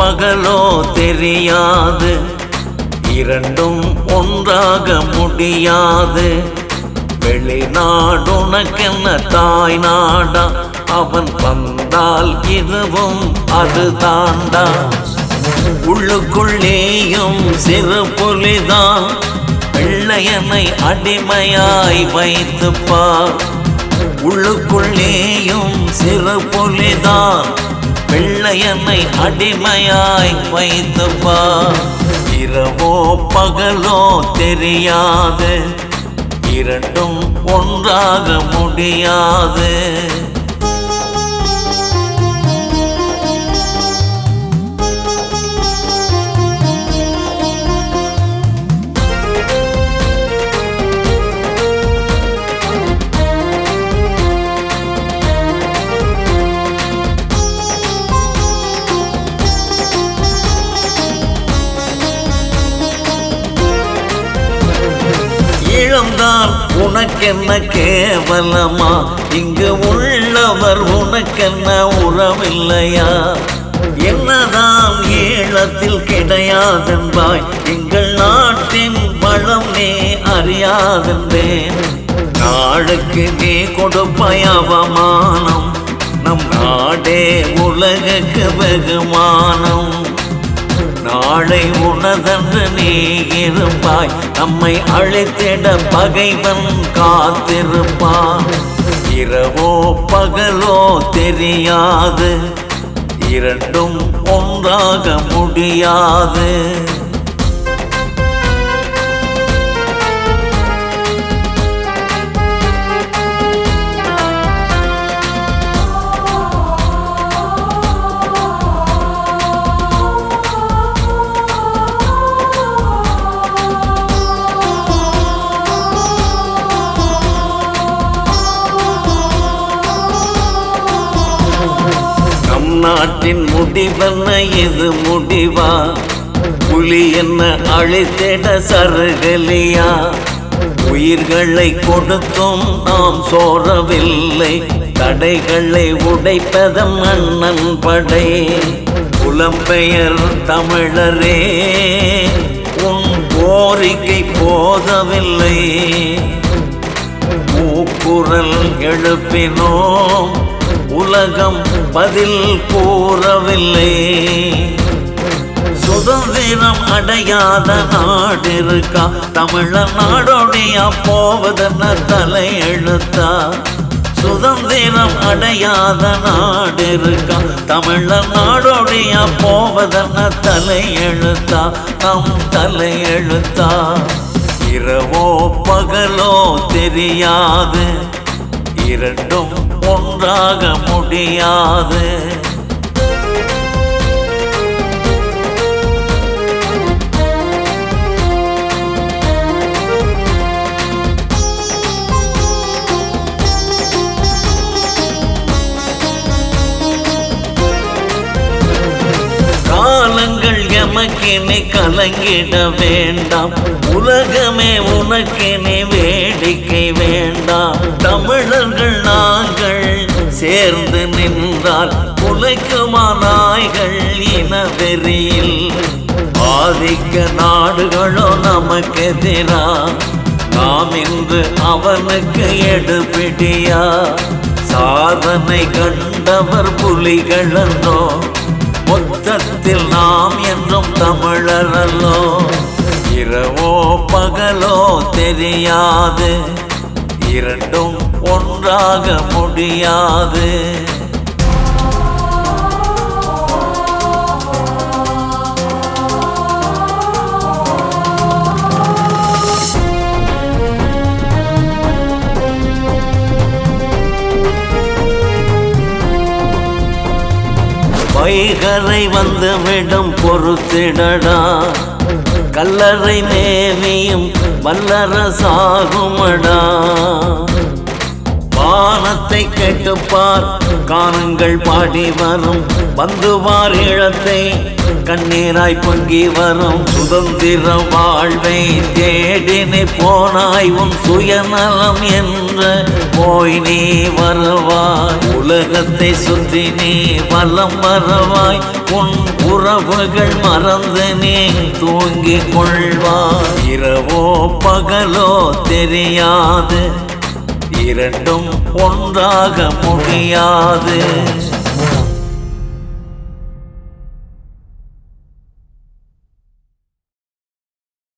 பகலோ தெரியாது இரண்டும் ஒன்றாக முடியாது வெளிநாடுனக்கென்ன தாய் நாடா அவன் வந்தால் இதுவும் அது தாண்டா உள்ளுக்குள்ளேயும் சிறு புலிதான் வெள்ளையனை அடிமையாய் வைத்துப்பார் உள்ளுக்குள்ளேயும் சிறு புலிதான் வெள்ளையனை அடிமையாய் வைத்துப்பார் இரவோ பகலோ தெரியாது இரண்டும் ஒன்றாக முடியாது இழந்தால் உனக்கென்ன கேவலமா இங்கு உள்ளவர் உனக்கென்ன உறவில்லையா என்னதான் ஈழத்தில் கிடையாதென்பாய் எங்கள் நாட்டின் வளம் நீ அறியாதென்றேன் நாளுக்கு நீ கொடுப்பாய் அவமானம் நம் நாடே உலகுக்கு வெகுமானம் நாளை உனதன்று நீ இருப்பாய் நம்மை அழைத்திட பகைவன் காத்திருப்பான் இரவோ பகலோ தெரியாது இரண்டும் ஒன்றாக முடியாது நம் நாட்டின் முடிவென்ன இது முடிவா புலி என்ன அழித்திட சருகலியா உயிர்களை கொடுத்தும் நாம் சோரவில்லை தடைகளை உடைப்பதம் அண்ணன் படை புலம்பெயர் தமிழரே உன் கோரிக்கை போதவில்லை கூக்குரல் எழுப்பினோம் உலகம் பதில் கூறவில்லை சுதந்திரம் அடையாத நாடு இருக்கா தமிழ நாடோடைய போவதென்ன தலை எழுத்தா சுதந்திரம் அடையாத நாடு இருக்கா தமிழ நாடோடைய போவதென்ன தலை எழுத்தா நம் தலை எழுத்தா இரவோ பகலோ தெரியாது இரண்டும் ஒன்றாக முடியாது காலங்கள் எமக்கினே கலங்கிட வேண்டாம் உலகமே உனக்கெனே வேடிக்கை வேண்டாம் தமிழர்கள் நாங்கள் சேர்ந்து நின்றால் உழைக்குமா நாய்கள் இனவெறியில் ஆதிக்க நாடுகளோ நமக்கெதிரா நாம் இன்று அவனுக்கு எடுபிடியா சாதனை கண்டவர் புலிகளோ மொத்தத்தில் நாம் என்றும் தமிழரல்லோ இரவோ பகலோ தெரியாது இரண்டும் ஒன்றாக முடியாது வைகரை வந்து விடும் பொறுத்திடடா கல்லறை மேவியும் வல்லரசாகுமடா வானத்தை கேட்டுப்பார் கானங்கள் பாடி வரும் வந்துவார் ஈழத்தை கண்ணீராய் பொங்கி வரும் சுதந்திர வாழ்வை தேடினே போனாய் உன் சுயநலம் என்ற போய் நீ வருவாய் உலகத்தை சுற்றி நீ வலம் வருவாய் உன் உறவுகள் மறந்து நீ தூங்கிக் கொள்வாய் இரவோ பகலோ தெரியாது இரண்டும் ஒன்றாக முடியாது